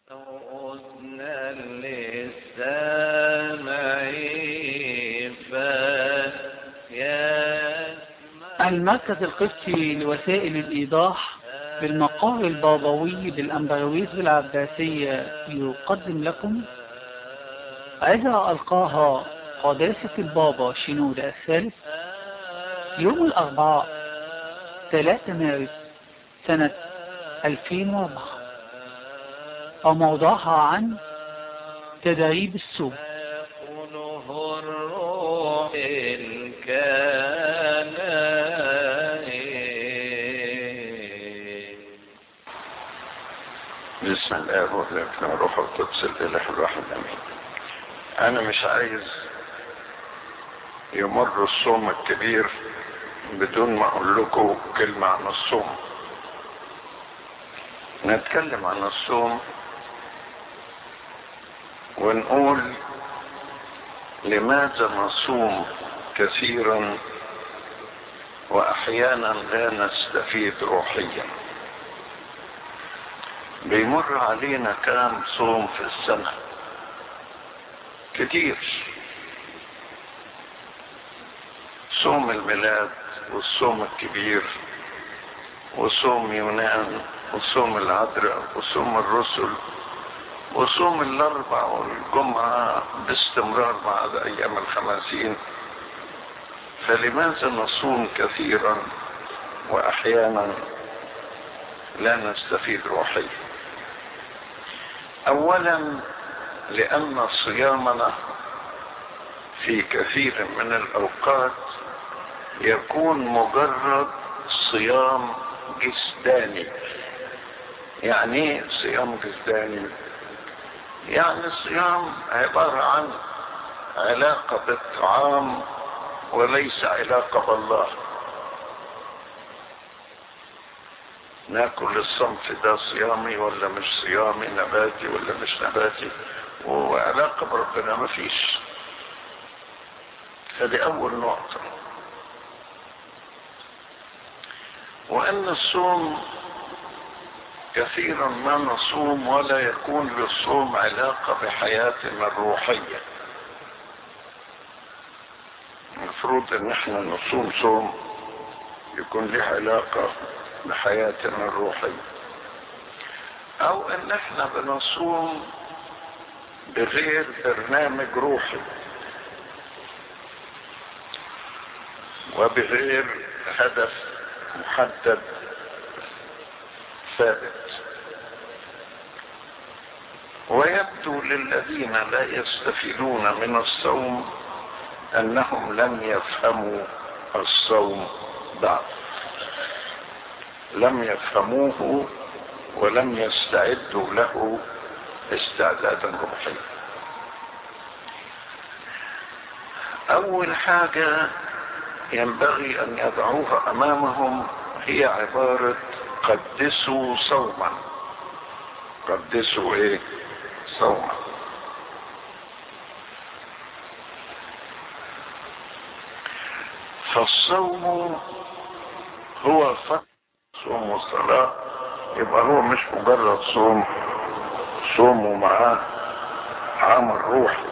أذنا للسامع فيسمع المركز القدسي لوسائل الإيضاح بالمقر البابوي بالأمبرويز العباسية يقدم لكم عظة ألقاها قداسة البابا شنودة الثالث يوم الأربعاء 3 مارس سنة 2004 وموضوعها عن تدريب السوق يقوله الروح الكائن بسم الله والابن والروح القدس الاله الواحد امين انا مش عايز يمر الصوم الكبير بدون ما اقول لكم كلمه عن الصوم نتكلم عن الصوم ونقول لماذا نصوم كثيرا واحيانا لا نستفيد روحيا بيمر علينا كام صوم في السنة كتير صوم الميلاد والصوم الكبير وصوم يونان وصوم العذراء وصوم الرسل وصوم الاربع والجمعة باستمرار بعد ايام الخمسين فلماذا نصوم كثيرا واحيانا لا نستفيد روحيا اولا لان صيامنا في كثير من الاوقات يكون مجرد صيام جسداني يعني ايه صيام جسداني يعني صيام عبارة عن علاقة بالطعام وليس علاقة بالله ناكل الصنف ده صيامي ولا مش صيامي نباتي ولا مش نباتي وعلاقة بربنا مفيش هذه أول نقطة وأن الصوم كثيرا ما نصوم ولا يكون للصوم علاقة بحياتنا الروحية المفروض ان احنا نصوم صوم يكون له علاقة بحياتنا الروحية او ان احنا بنصوم بغير برنامج روحي وبغير هدف محدد ثابت ويبدو للذين لا يستفيدون من الصوم انهم لم يفهموا الصوم بعد لم يفهموه ولم يستعدوا له استعدادا روحيا اول حاجه ينبغي ان يضعوها امامهم هي عباره قدسوا صوما قدسوا ايه صوما فالصوم هو فترة صوم والصلاة يبقى هو مش مجرد صوم صوم ومعاه عمل روحي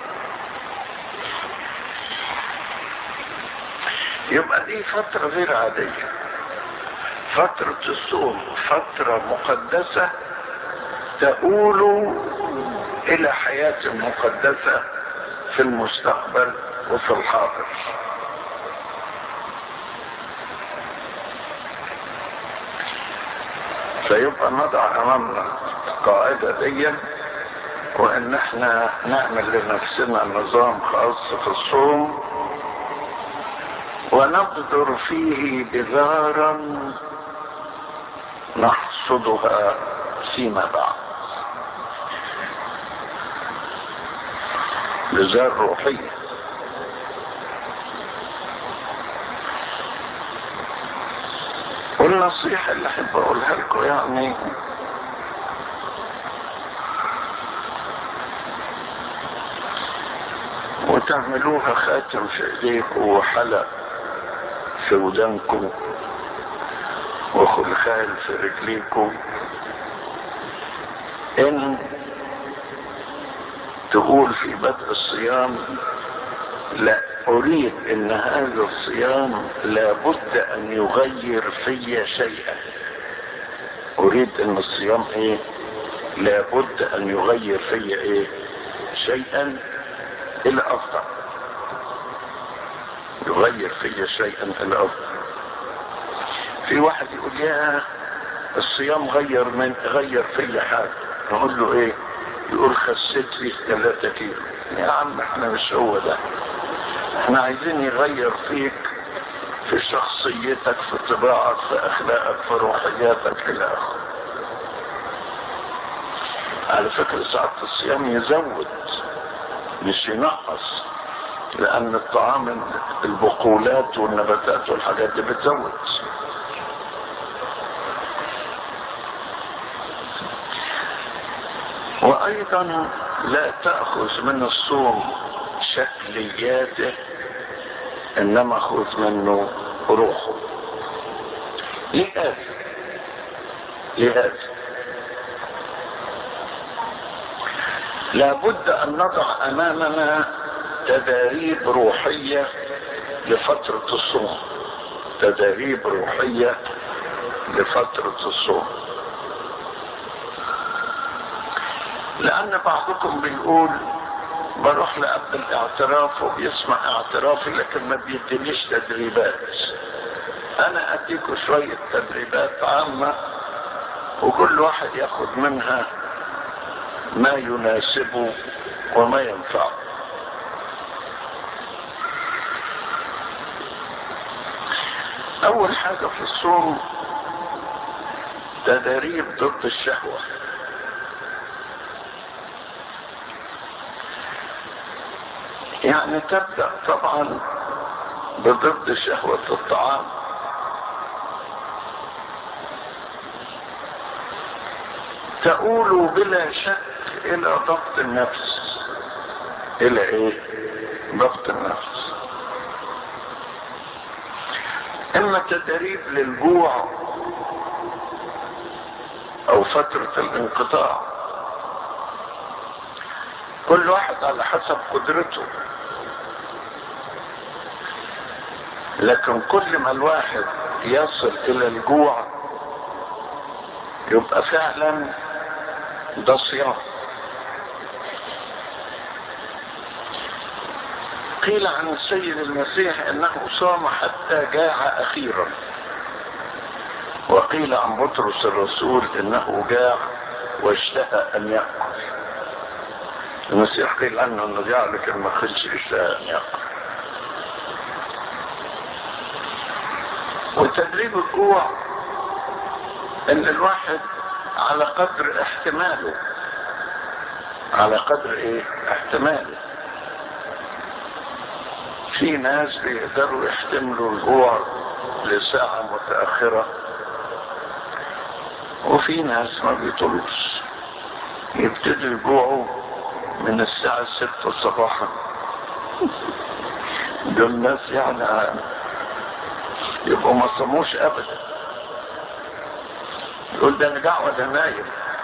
يبقى دي فترة غير عادية فترة الصوم فترة مقدسة تؤول إلى حياة مقدسة في المستقبل وفي الحاضر فيبقى نضع أمامنا القاعدة دي وإن احنا نعمل لنفسنا نظام خاص في الصوم ونبذر فيه بذارا نحصدها فيما بعد بذار روحية والنصيحة اللي احب اقولها لكم يعني وتعملوها خاتم في ايديكم وحلق في ودانكم وخلخال في رجليكم ان تقول في بدء الصيام لا اريد ان هذا الصيام لابد ان يغير في شيئا اريد ان الصيام ايه لابد ان يغير في ايه شيئا الى افضل يغير في شيئا الى افضل في واحد يقول يا الصيام غير من غير في حاجه نقول له ايه يقول خسيت فيه ثلاثة كيلو يا عم احنا مش هو ده احنا عايزين يغير فيك في شخصيتك في طباعك في اخلاقك في روحياتك الى اخره على فكرة ساعات الصيام يزود مش ينقص لان الطعام البقولات والنباتات والحاجات دي بتزود وايضا لا تأخذ من الصوم شكلياته انما خذ منه روحه لهذا لهذا لابد ان نضع امامنا تداريب روحية لفترة الصوم تداريب روحية لفترة الصوم لان بعضكم بيقول بروح لقبل الاعتراف وبيسمع اعترافي لكن ما بيدينيش تدريبات انا اديكم شوية تدريبات عامة وكل واحد ياخد منها ما يناسبه وما ينفعه اول حاجة في الصوم تدريب ضد الشهوة يعني تبدأ طبعا بضد شهوة الطعام تؤول بلا شك الى ضبط النفس الى ايه ضبط النفس اما تدريب للجوع او فترة الانقطاع كل واحد على حسب قدرته لكن كل ما الواحد يصل الى الجوع يبقى فعلا ده صيام قيل عن السيد المسيح انه صام حتى جاع اخيرا وقيل عن بطرس الرسول انه جاع واشتهى ان ياكل المسيح قيل عنه انه جاع لكن ما خلش اشتهى ان ياكل وتدريب الجوع ان الواحد على قدر احتماله على قدر ايه احتماله في ناس بيقدروا يحتملوا الجوع لساعة متأخرة وفي ناس ما بيطلوش يبتدوا يجوعوا من الساعة ستة صباحا دول ناس يعني يبقوا ما صموش ابدا يقول ده انا قاعد نايم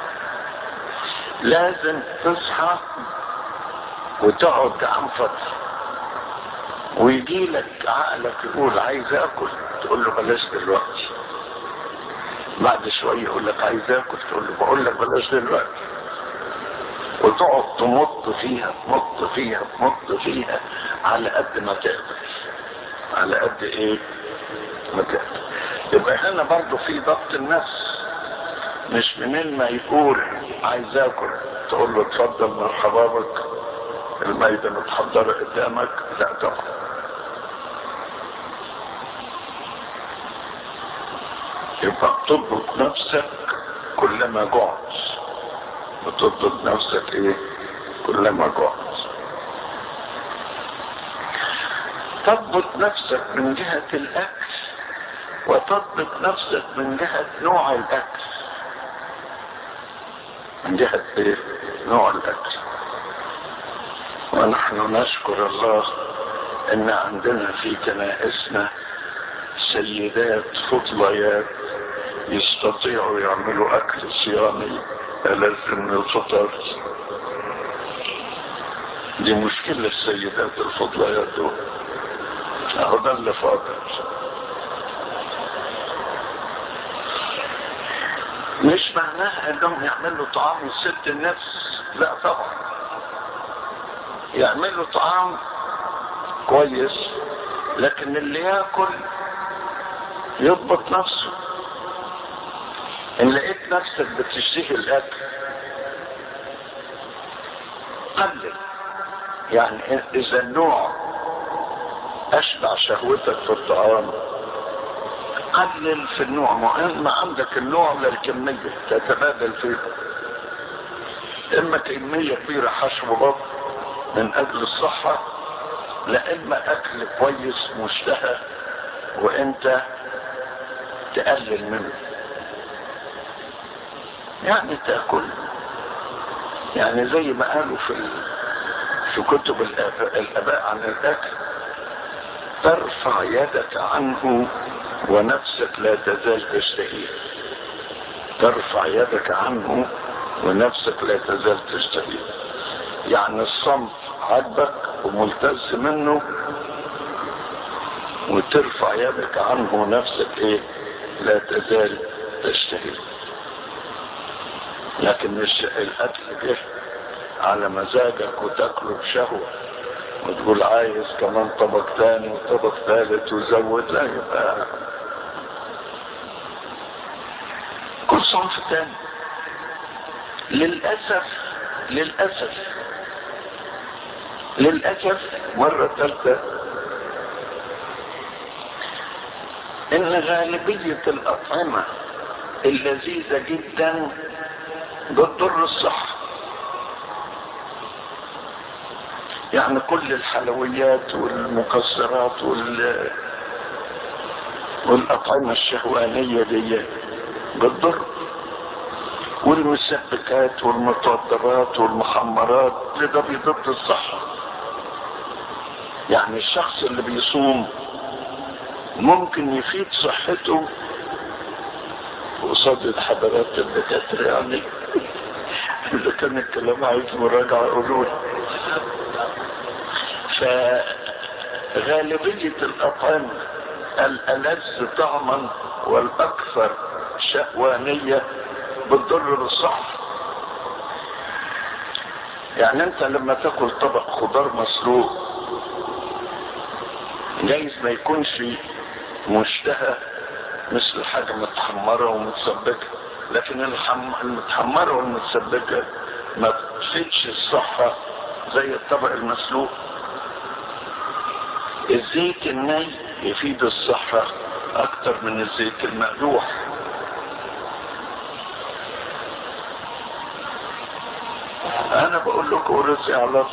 لازم تصحى وتقعد جعان فتره ويجي لك عقلك يقول عايز اكل تقول له بلاش دلوقتي بعد شويه يقول لك عايز اكل تقول له بقول لك بلاش دلوقتي وتقعد تمط فيها تمط فيها تمط فيها على قد ما تقدر على قد ايه ما تقدر يبقى هنا برضه في ضبط النفس مش منين ما يقول عايز اكل تقول له اتفضل مرحبا بك الميدة متحضرة قدامك لا طبعا يبقى تضبط نفسك كلما جعت وتضبط نفسك ايه كلما جعت تضبط نفسك من جهة الاكل وتضبط نفسك من جهة نوع الاكل من جهة ايه نوع الاكل ونحن نشكر الله ان عندنا في كنائسنا سيدات فضليات يستطيعوا يعملوا اكل صيامي ألذ من الفطر دي مشكلة السيدات الفضليات دول اهو ده اللي فاضل مش معناها انهم يعملوا طعام لست النفس لا طبعا يعملوا طعام كويس لكن اللي ياكل يضبط نفسه ان لقيت نفسك بتشتهي الاكل قلل يعني اذا النوع اشبع شهوتك في الطعام قلل في النوع مهم عندك النوع للكمية تتبادل فيه اما كمية كبيرة حشو بطن من اجل الصحة لا اما اكل كويس مشتهى وانت تقلل منه يعني تاكل يعني زي ما قالوا في ال... في كتب الآباء, الاباء عن الاكل ترفع يدك عنه ونفسك لا تزال تشتهيه ترفع يدك عنه ونفسك لا تزال تشتهيه يعني الصمت عجبك وملتز منه وترفع يدك عنه ونفسك ايه لا تزال تشتهيه لكن مش الاكل جه على مزاجك وتاكله بشهوه وتقول عايز كمان طبق تاني وطبق ثالث وزود لا يبقى كل صنف تاني للأسف للأسف للأسف مرة ثالثة إن غالبية الأطعمة اللذيذة جدا بتضر الصحة يعني كل الحلويات والمكسرات وال والأطعمة الشهوانية دي بتضر والمسبكات والمتوضرات والمخمرات ده بيضد الصحة يعني الشخص اللي بيصوم ممكن يفيد صحته قصاد الحضارات الدكاترة يعني إذا كان الكلام عايز مراجعة قولوا فغالبية الأطعمة الألذ طعما والأكثر شهوانية بتضر بالصحة يعني انت لما تاكل طبق خضار مسلوق جايز ما يكونش مشتهى مثل حاجة متحمرة ومتسبكة لكن المتحمرة والمتسبكة ما تفيدش الصحة زي الطبق المسلوق الزيت الني يفيد الصحة اكتر من الزيت المقلوح انا بقول لكم رزقي على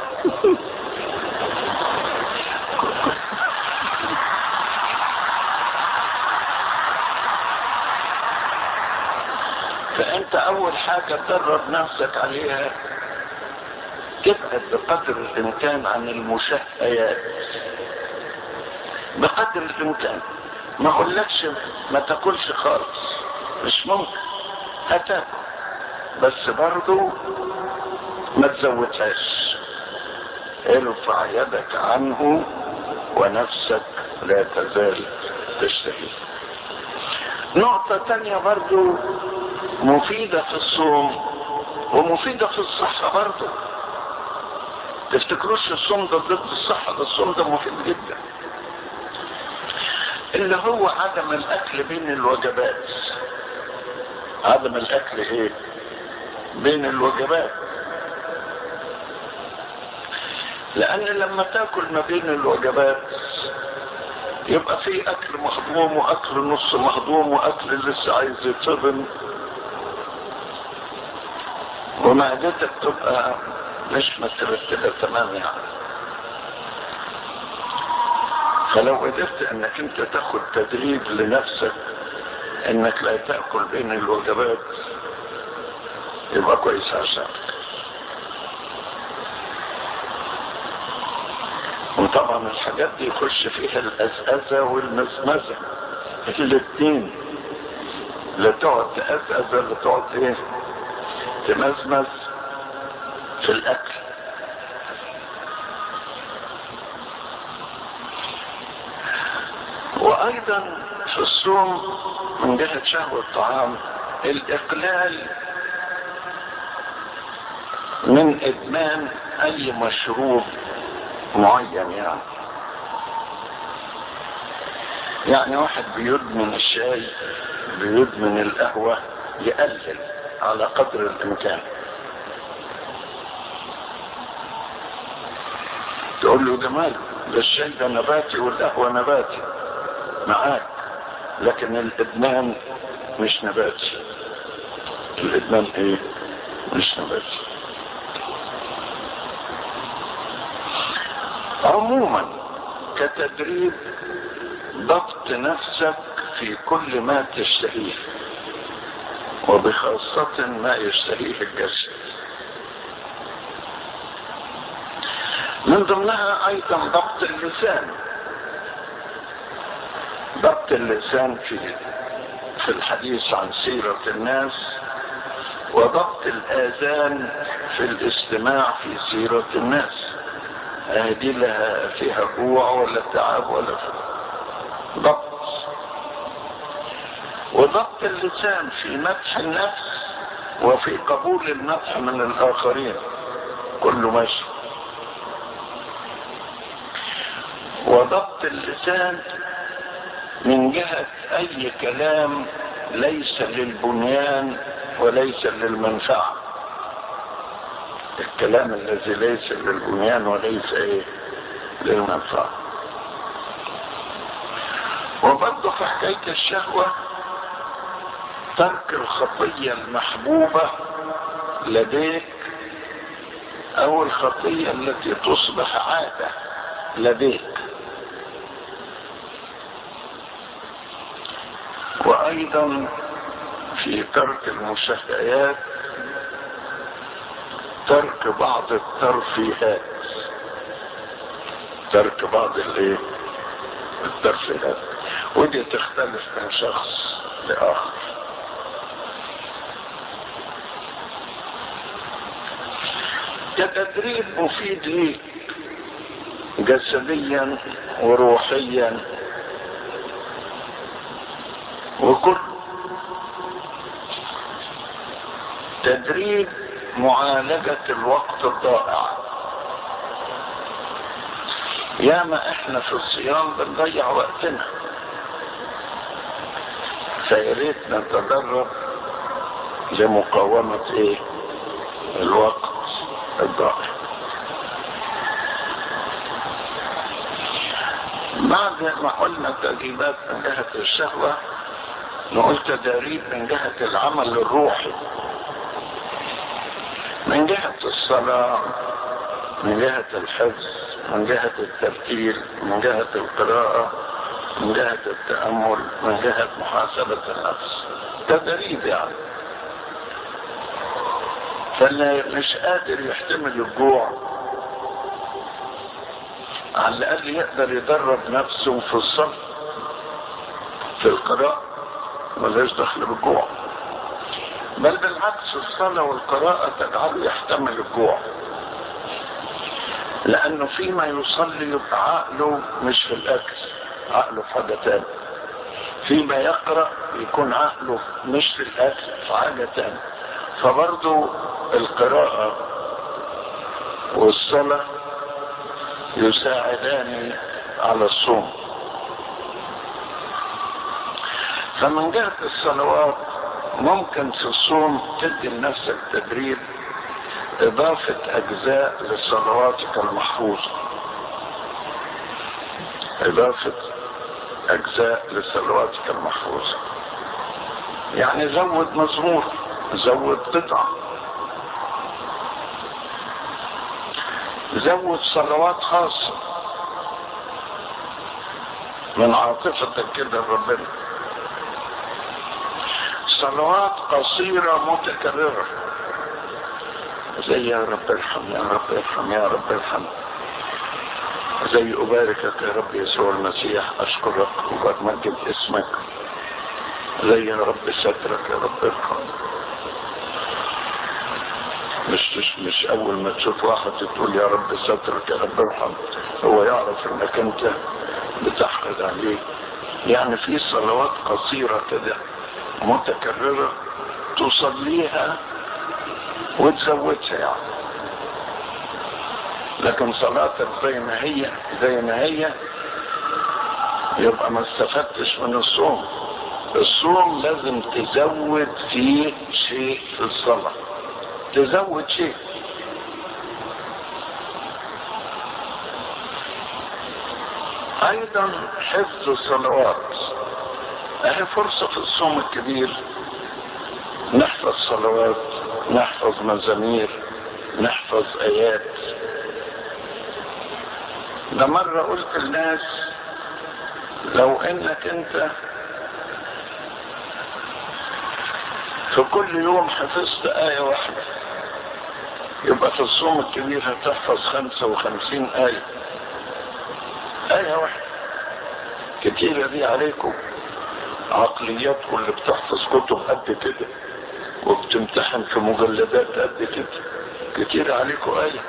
فانت اول حاجة تدرب نفسك عليها تبعد بقدر الامكان عن المشهيات بقدر الامكان ما اقولكش ما تاكلش خالص مش ممكن هتاكل بس برضو ما تزودهاش ارفع يدك عنه ونفسك لا تزال تشتهي نقطة تانية برضو مفيدة في الصوم ومفيدة في الصحة برضو تفتكروش الصوم ده ضد الصحة ده الصوم ده مفيد جدا اللي هو عدم الاكل بين الوجبات عدم الاكل ايه بين الوجبات لان لما تاكل ما بين الوجبات يبقى في اكل مهضوم واكل نص مهضوم واكل لسه عايز يتهضم ومعدتك تبقى مش مترتبة تمام يعني فلو قدرت انك انت تاخد تدريب لنفسك انك لا تأكل بين الوجبات يبقى كويس عشانك وطبعا الحاجات دي يخش فيها الأزأزة والمزمزة الاثنين لا تقعد تأزأز لا تقعد ايه تمزمز في الاكل وايضا في الصوم من جهة شهوة الطعام الاقلال من ادمان اي مشروب معين يعني يعني واحد بيدمن الشاي بيدمن القهوة يقلل على قدر الامكان تقول له ده ماله ده الشاي ده نباتي والقهوة نباتي معاك لكن الادمان مش نباتي الادمان ايه مش نباتي عموما كتدريب ضبط نفسك في كل ما تشتهيه وبخاصة ما يشتهيه الجسد من ضمنها ايضا ضبط اللسان ضبط اللسان في في الحديث عن سيرة الناس وضبط الآذان في الاستماع في سيرة الناس دي لها فيها جوع ولا تعب ولا ضبط وضبط اللسان في مدح النفس وفي قبول المدح من الآخرين كله ماشي وضبط اللسان من جهة أي كلام ليس للبنيان وليس للمنفعة الكلام الذي ليس للبنيان وليس ايه للمنفعة وبرضه في حكاية الشهوة ترك الخطية المحبوبة لديك او الخطية التي تصبح عادة لديك وايضا في ترك المشتهيات ترك بعض الترفيهات ترك بعض الايه الترفيهات ودي تختلف من شخص لاخر كتدريب مفيد ليك جسديا وروحيا وكل تدريب معالجة الوقت الضائع ياما احنا في الصيام بنضيع وقتنا فياريت نتدرب لمقاومة ايه الوقت الضائع بعد ما قلنا تدريبات من جهة الشهوة نقول تدريب من جهة العمل الروحي من جهة الصلاة من جهة الحفظ من جهة الترتيل من جهة القراءة من جهة التأمل من جهة محاسبة النفس تدريب يعني فاللي مش قادر يحتمل الجوع على الأقل يقدر يدرب نفسه في الصبر في القراءة ملهاش دخل بالجوع بل بالعكس الصلاة والقراءة تجعله يحتمل الجوع لأنه فيما يصلي يبقى عقله مش في الأكل عقله في حاجة تانية فيما يقرأ يكون عقله مش في الأكل في حاجة تانية فبرضه القراءة والصلاة يساعدان على الصوم فمن جهة الصلوات ممكن في الصوم تدي لنفسك تدريب إضافة أجزاء لصلواتك المحفوظة إضافة أجزاء لصلواتك المحفوظة يعني زود مزمور زود قطعة زود صلوات خاصة من عاطفتك كده لربنا صلوات قصيرة متكررة زي يا رب ارحم يا رب ارحم يا رب ارحم زي أباركك يا رب يسوع المسيح أشكرك وبمجد اسمك زي يا رب سترك يا رب ارحم مش مش, مش اول ما تشوف واحد تقول يا رب سترك يا رب ارحم هو يعرف انك انت بتحقد عليه يعني في صلوات قصيرة كده متكررة تصليها وتزودها يعني لكن صلاتك زي ما هي زي ما هي يبقى ما استفدتش من الصوم الصوم لازم تزود فيه شيء في الصلاة تزود شيء ايضا حفظ الصلوات اهي فرصة في الصوم الكبير نحفظ صلوات نحفظ مزامير نحفظ ايات ده مرة قلت للناس لو انك انت في كل يوم حفظت آية واحدة يبقى في الصوم الكبير هتحفظ خمسة وخمسين آية آية واحدة كتيرة دي عليكم عقلياتكم اللي بتحفظ كتب قد كده وبتمتحن في مجلدات قد كده كتير عليكم آية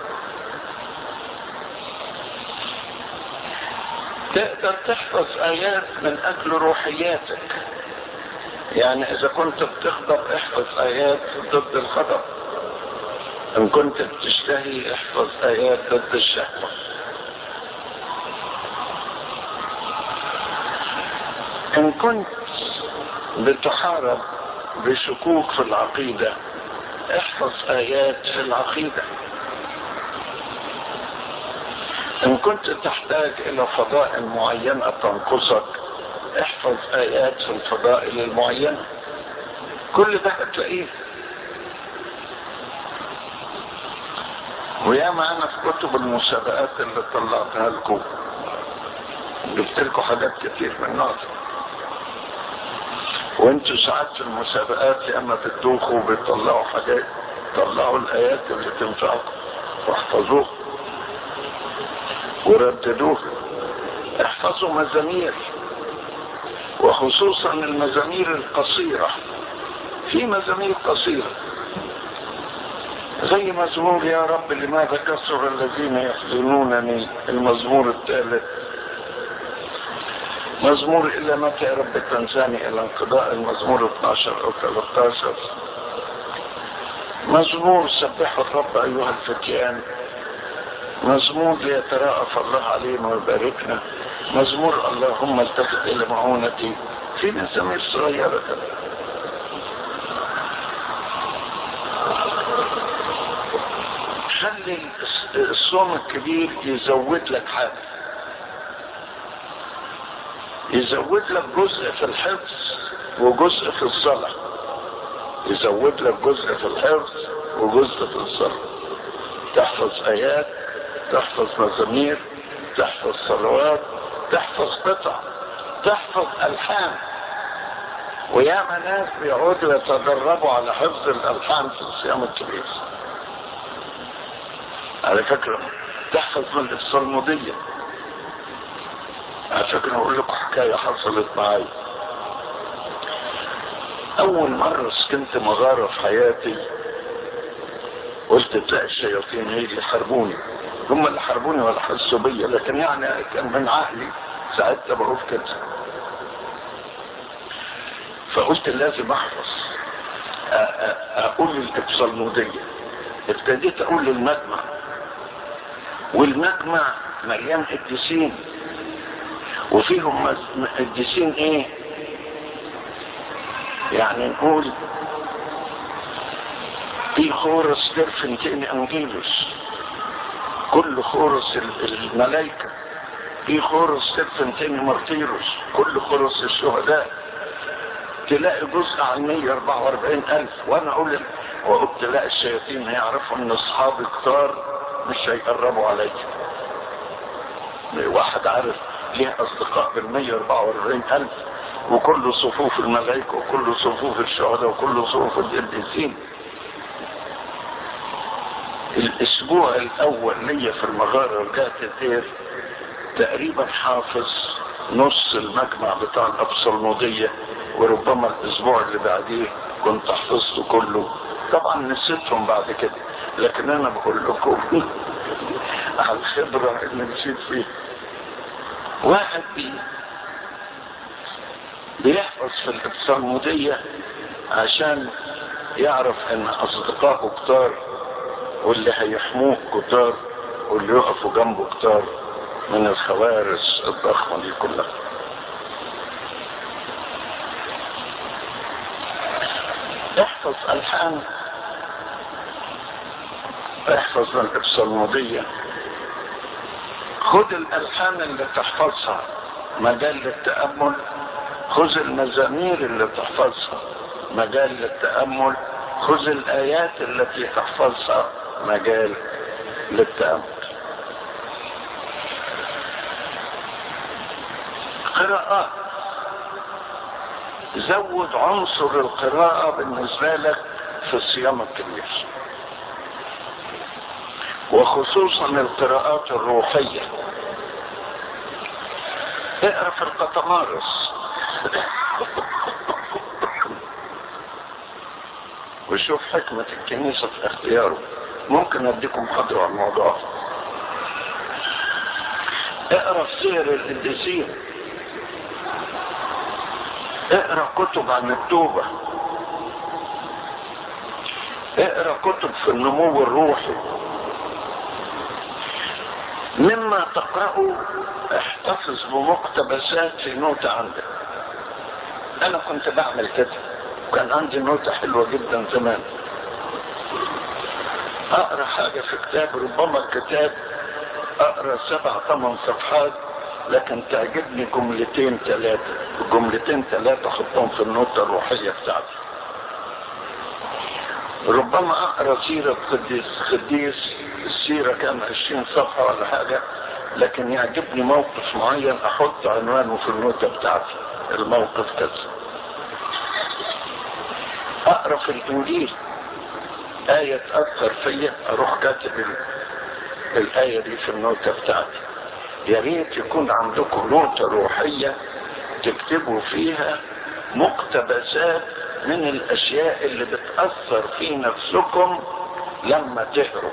تقدر تحفظ آيات من أجل روحياتك يعني إذا كنت بتغضب احفظ آيات ضد الغضب إن كنت بتشتهي احفظ آيات ضد الشهوة إن كنت بتحارب بشكوك في العقيدة احفظ آيات في العقيدة إن كنت تحتاج إلى فضائل معينة تنقصك احفظ آيات في الفضائل المعينة كل ده هتلاقيه ويا معنا في كتب المسابقات اللي طلعتها لكم جبت لكم حاجات كتير من النوع وانتوا ساعات في المسابقات يا اما بتدوخوا وبيطلعوا حاجات طلعوا الايات اللي تنفعكم واحفظوها ورددوها احفظوا مزامير وخصوصا المزامير القصيرة في مزامير قصيرة زي مزمور يا رب لماذا كثر الذين يحزنونني المزمور الثالث مزمور إلى متى يا رب تنساني إلى انقضاء المزمور 12 أو 13 مزمور سبحوا الرب أيها الفتيان مزمور ليتراءف الله علينا ويباركنا مزمور اللهم التفت إلى معونتي في مزامير صغيرة كده خلي الصوم الكبير يزود لك حاجة يزود لك جزء في الحفظ وجزء في الصلاة يزود لك جزء في الحفظ وجزء في الصلاة تحفظ آيات تحفظ مزامير تحفظ صلوات تحفظ قطع تحفظ ألحان وياما ناس بيقعدوا يتدربوا على حفظ الألحان في الصيام الكبير على فكرة تحفظ من الصلمودية على فكرة أقول لكم حكاية حصلت معي أول مرة سكنت مغارة في حياتي قلت تلاقي الشياطين هي اللي يحاربوني هم اللي حاربوني ولا حسوا بيا لكن يعني كان من عقلي ساعتها بقول كده فقلت لازم احفظ اقول الابصالمودية ابتديت اقول للمجمع والمجمع مليان قديسين وفيهم قديسين ايه يعني نقول في خورس ترفنتين انجيلوس كل خورس الملائكة في خورس ترفنتين مرتيروس كل خورس الشهداء تلاقي جزء عن 144 ألف وأنا أقول وقلت تلاقي الشياطين هيعرفوا إن أصحابي كتار مش هيقربوا عليا واحد عارف ليه أصدقاء بال 144 ألف وكل صفوف الملائكة وكل صفوف الشهداء وكل صفوف القديسين الاسبوع الاول ليا في المغارة رجعت الدير تقريبا حافظ نص المجمع بتاع الابصالمودية وربما الاسبوع اللي بعديه كنت حفظته كله طبعا نسيتهم بعد كده لكن انا بقول لكم على الخبرة اللي مشيت فيها واحد بي بيحفظ في الابصالمودية عشان يعرف ان اصدقائه كتار واللي هيحموه كتار واللي يقفوا جنبه كتار من الخوارز الضخمة دي كلها احفظ الحان احفظ الابصالمودية خد الالحان اللي تحفظها مجال للتأمل خذ المزامير اللي تحفظها مجال للتأمل خذ الآيات التي تحفظها مجال للتأمل قراءات زود عنصر القراءة بالنسبة لك في الصيام الكبير وخصوصا القراءات الروحية اقرا في القطمارس وشوف حكمة الكنيسة في اختياره ممكن اديكم محاضرة عن الموضوع اقرا في سير القديسين اقرا كتب عن التوبة اقرا كتب في النمو الروحي مما تقرأه احتفظ بمقتبسات في نوتة عندك انا كنت بعمل كده وكان عندي نوتة حلوة جدا زمان اقرا حاجة في كتاب ربما الكتاب اقرا سبع ثمان صفحات لكن تعجبني جملتين ثلاثة جملتين ثلاثة احطهم في النوتة الروحية بتاعتي ربما اقرا سيرة قديس قديس السيرة كان عشرين صفحة ولا حاجة لكن يعجبني موقف معين احط عنوانه في النوتة بتاعتي الموقف كذا اقرا في الانجيل آية تأثر فيا اروح كاتب الآية دي في النوتة بتاعتي يا ريت يكون عندكم نوتة روحية تكتبوا فيها مقتبسات من الاشياء اللي بتأثر في نفسكم لما تهرب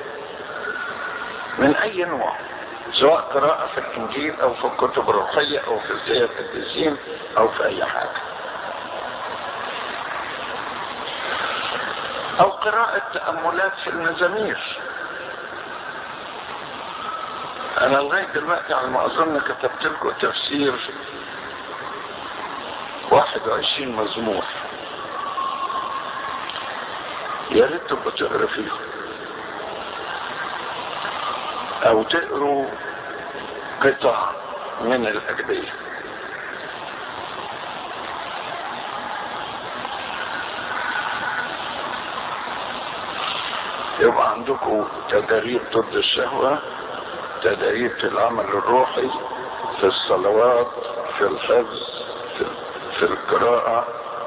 من اي نوع سواء قراءة في الانجيل او في الكتب الروحية او في سير القديسين او في اي حاجة او قراءة تأملات في المزامير انا لغاية دلوقتي على ما اظن كتبت لكم تفسير 21 مزمور يا ريت تبقوا تقرا فيهم او تقروا قطع من الاجبيه يبقى عندكم تدريب ضد الشهوة تدريب في العمل الروحي في الصلوات في الحفظ في, في القراءة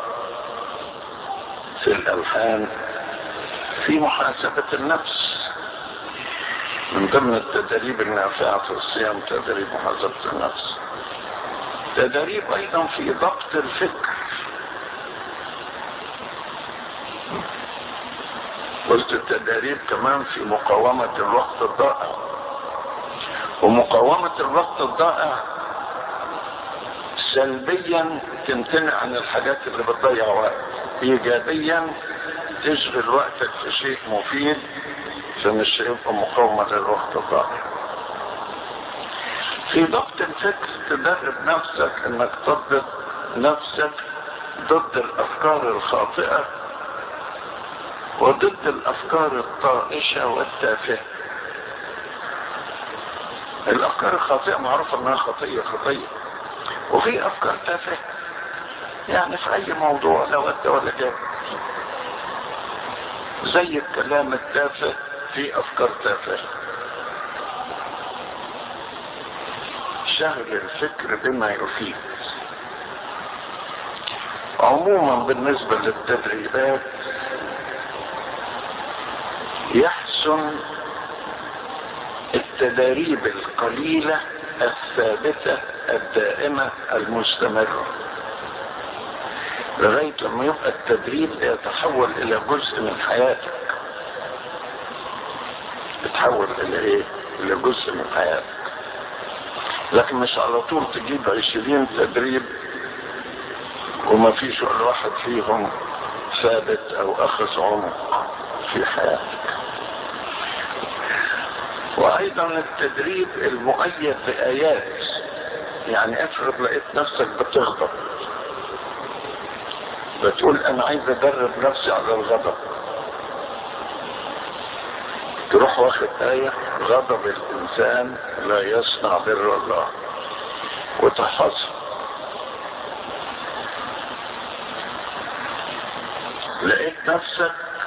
في الألحان في محاسبة النفس من ضمن التدريب النافعة في الصيام تدريب محاسبة النفس تدريب أيضا في ضبط الفكر قلت التدريب كمان في مقاومة الوقت الضائع ومقاومة الوقت الضائع سلبيا تمتنع عن الحاجات اللي بتضيع وقت ايجابيا تشغل وقتك في شيء مفيد فمش هيبقى مقاومة للوقت الضائع في ضبط الفكر تدرب نفسك انك تضبط نفسك ضد الافكار الخاطئة وضد الافكار الطائشة والتافهة الافكار الخاطئة معروفة انها خطية خطية وفي افكار تافهة يعني في اي موضوع لا ود ولا جاب زي الكلام التافه في افكار تافهة شغل الفكر بما يفيد عموما بالنسبة للتدريبات يحسن التدريب القليلة الثابتة الدائمة المستمرة لغاية لما يبقى التدريب يتحول إلى جزء من حياتك يتحول إلى إيه؟ إلى جزء من حياتك لكن مش على طول تجيب عشرين تدريب وما فيش ولا واحد فيهم ثابت أو أخذ عمق في حياتك وأيضا التدريب المؤيد بآيات يعني افرض لقيت نفسك بتغضب بتقول انا عايز ادرب نفسي على الغضب تروح واخد آية غضب الإنسان لا يصنع بر الله وتحفظها لقيت نفسك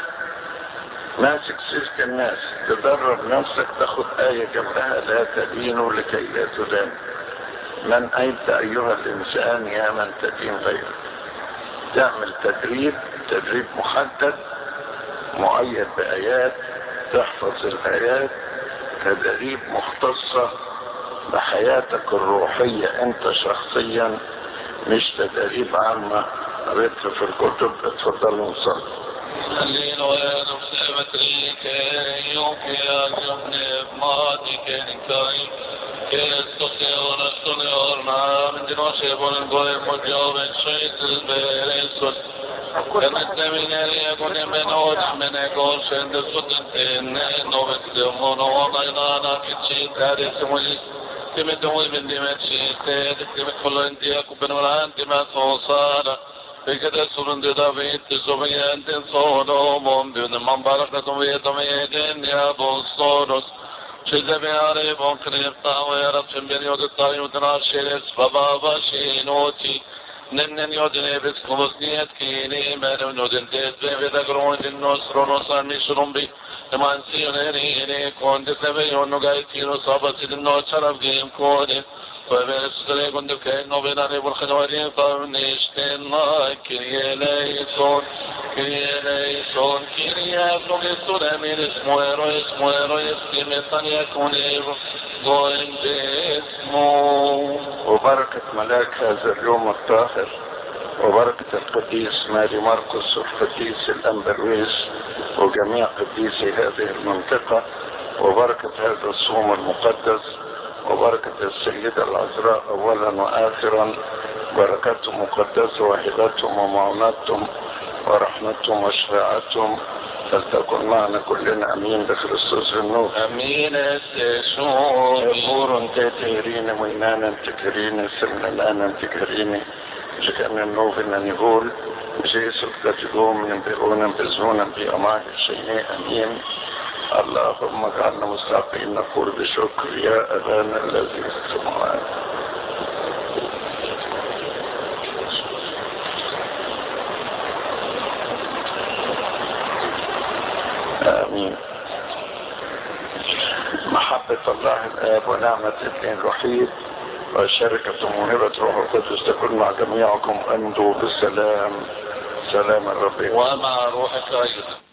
ماسك سلك الناس تدرب نفسك تاخد آية جنبها لا تدينوا لكي لا تدان من أنت أيها الإنسان يا من تدين غيرك تعمل تدريب تدريب محدد مؤيد بآيات تحفظ الآيات تدريب مختصة بحياتك الروحية أنت شخصيا مش تدريب عامة قريتها في الكتب اتفضلوا نصلي الليل وينم سمتريك يوكي أجمني بماتك نكاي كيستوسيون استونيورنا من دنوشي بولنقوي مجاوب شيء البيريسوس كانت من يكون من أوج من يقول شند سدنتين نوبسيمون وضينانا كتشي تاري سمولي تمت دوي من دمت شيء تيد تمت كل انتي أكبر ولان تمت صوصانا Vilket solen döda vete som egentligen Sodom ombuden man baraka som vet om egen diabostoros. Skilde vi här i banknäfta och era tjemben jag det tar ju den här skeles bababa shinoti. Nennen jag den evis komos niet kini men uno den det vi da grön den nostro nostra misrumbi. Det man ser när ni konde se vi onno gai tiro sabat den no charab game kode. وبسرق كأن بنا والخنوارين فنشتن كريا ليسون كريا ليسون كريا فوق من اسمه اسمه اسم مثل يكون ضوء باسمه وبركة ملاك هذا اليوم الطاهر وبركة القديس ماري مرقس والقديس الأنبرويس وجميع قديسي هذه المنطقة وبركة هذا الصوم المقدس وبركة السيدة العذراء أولا وآخرا بركتهم مقدسة وهبتهم ومعونتهم ورحمتهم وشفاعتهم فلتكن معنا كلنا أمين بخريستوس النور أمين السشون أمور تتهرين وإنانا تكرين سمنا الآن تكرين جكنا النوف إن نقول جيسو تجدوم نبئونا بزونا بأمان الشيء أمين اللهم اجعلنا مستحقين نقول بشكر يا أبانا الذي في السماوات آمين محبة الله الآب ونعمة ابن الوحيد وشركة موهبة روح القدس تكون مع جميعكم أمضوا بالسلام سلام الرب ومع روحك أيضا